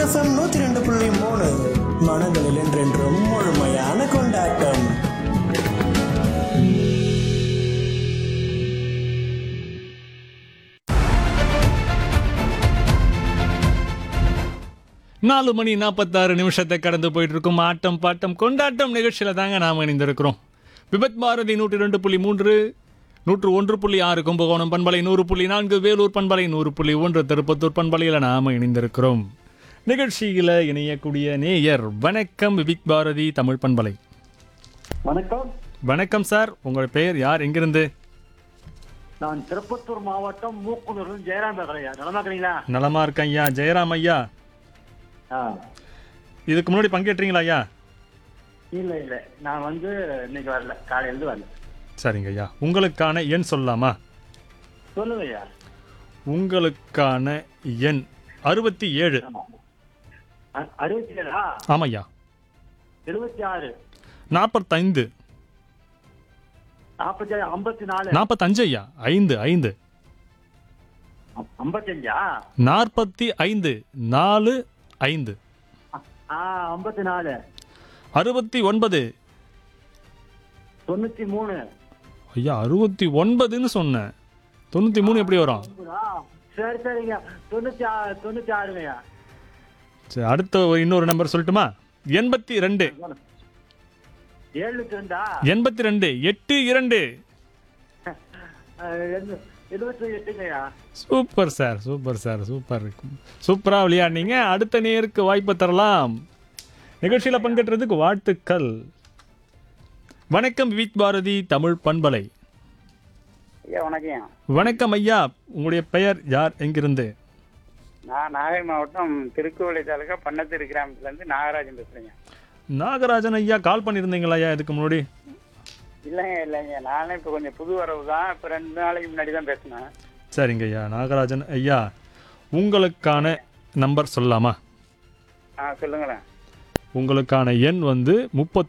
FM நூத்தி ரெண்டு புள்ளி மூணு மனங்களில் என்றென்றும் முழுமையான கொண்டாட்டம் நாலு மணி நாற்பத்தாறு நிமிஷத்தை கடந்து போயிட்டு இருக்கும் ஆட்டம் பாட்டம் கொண்டாட்டம் நிகழ்ச்சியில தாங்க நாம் இணைந்திருக்கிறோம் விபத் பாரதி நூற்றி ரெண்டு புள்ளி மூன்று நூற்று ஒன்று புள்ளி ஆறு கும்பகோணம் பண்பலை நூறு புள்ளி நான்கு வேலூர் பண்பலை நூறு புள்ளி ஒன்று திருப்பத்தூர் பண்பலையில் நாம் இணைந்திருக்கிறோம் நிகழ்ச்சியில் இணையக்கூடிய நேயர் வணக்கம் விபிக் பாரதி தமிழ் பண்பலை வணக்கம் வணக்கம் சார் உங்கள் பெயர் யார் எங்கிருந்து நான் திருப்பத்தூர் மாவட்டம் மூக்குனூர் ஜெயராம் பேசுறேன் நலமா இருக்கிறீங்களா நலமா இருக்கேன் ஐயா ஜெயராம் ஐயா ஆ, இதுக்கு முன்னாடி பங்கேற்றீங்களா ஐயா இல்ல இல்ல நான் வந்து இன்னைக்கு வரல காலையில இருந்து வரல சரிங்க ஐயா உங்களுக்கான எண் சொல்லலாமா சொல்லுங்க ஐயா உங்களுக்கான எண் அறுபத்தி ஏழு அ- அறுபத்தி ஏழா ஆமையா எழுபத்தி ஆறு நாற்பத்தைந்து நாற்பத்தி ஏழு ஐம்பத்தி நாலு நாற்பத்தஞ்சு ஐயா ஐந்து ஐந்து ஐம்பத்தஞ்சா நாற்பத்தி ஐந்து நாலு ஐந்து ஆ ஐம்பத்தி நாலு அறுபத்தி ஒன்பது தொண்ணூத்தி மூணு ஐயா அறுபத்தி ஒன்பதுன்னு சொன்னேன் தொண்ணூற்றி மூணு எப்படி வரும் ஆ, சரி சரிங்க தொண்ணூத்தி ஆறு தொண்ணூத்தி ஆறுங்கய்யா சரி அடுத்த ஒரு இன்னொரு நம்பர் சொல்லட்டுமா எண்பத்தி ரெண்டு ஏழுக்கு ரெண்டா எண்பத்தி ரெண்டு எட்டு இரண்டு ஆ, எண்ணு- எழுபத்தி எட்டுங்கய்யா super sir super sir super சூப்பராக விளையாடுனீங்க அடுத்த நேருக்கு வாய்ப்பு தரலாம் நிகழ்ச்சியில் பங்கேற்றதுக்கு வாழ்த்துக்கள் வணக்கம் விவிக் பாரதி தமிழ் பண்பலை ஐயா வணக்கம் வணக்கம் ஐயா உங்களுடைய பெயர் யார் எங்கிருந்து நான் நாகை மாவட்டம் திருக்குவளை தாலுக்கா பண்ணத்திரு கிராமத்துலேருந்து நாகராஜன் பேசுகிறேங்க நாகராஜன் ஐயா கால் பண்ணியிருந்தீங்களா ஐயா இதுக்கு முன்னாடி இல்லைங்க இல்லைங்க நானே இப்போ கொஞ்சம் புது வரவு தான் இப்போ ரெண்டு நாளைக்கு முன்னாடி தான் பேசினேன் சரிங்க ஐயா நாகராஜன் ஐயா உங்களுக்கான நம்பர் சொல்லலாமா ஆ சொல்லுங்களேன் உங்களுக்கான எண் வந்து